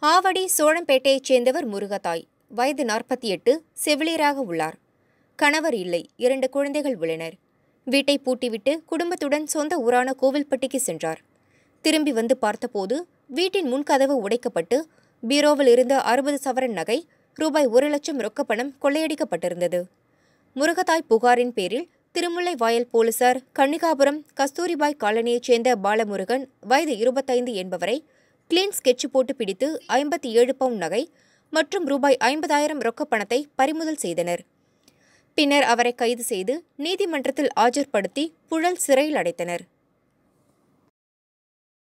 ஆவடி சோழம்பேட்டையைச் சேர்ந்தவர் முருகதாய் வயது நாற்பத்தி எட்டு செவிலியராக உள்ளார் கணவர் இல்லை இரண்டு குழந்தைகள் உள்ளனர் வீட்டை பூட்டிவிட்டு குடும்பத்துடன் சொந்த ஊரான கோவில்பட்டிக்கு சென்றார் திரும்பி வந்து பார்த்தபோது வீட்டின் முன்கதவு உடைக்கப்பட்டு பீரோவில் இருந்த அறுபது சவரன் நகை ரூபாய் ஒரு லட்சம் ரொக்கப்பணம் கொள்ளையடிக்கப்பட்டிருந்தது முருகதாய் புகாரின் பேரில் திருமுல்லை வாயல் போலீசார் கன்னிகாபுரம் கஸ்தூரிபாய் காலனியைச் சேர்ந்த பாலமுருகன் வயது இருபத்தைந்து என்பவரை கிளீன் ஸ்கெட்ச் போட்டு பிடித்து ஐம்பத்தி ஏழு பவுண்ட் நகை மற்றும் ரூபாய் ஐம்பதாயிரம் ரொக்கப் பணத்தை பறிமுதல் செய்தனர் பின்னர் அவரை கைது செய்து நீதிமன்றத்தில் ஆஜர்படுத்தி புழல் சிறையில் அடைத்தனர்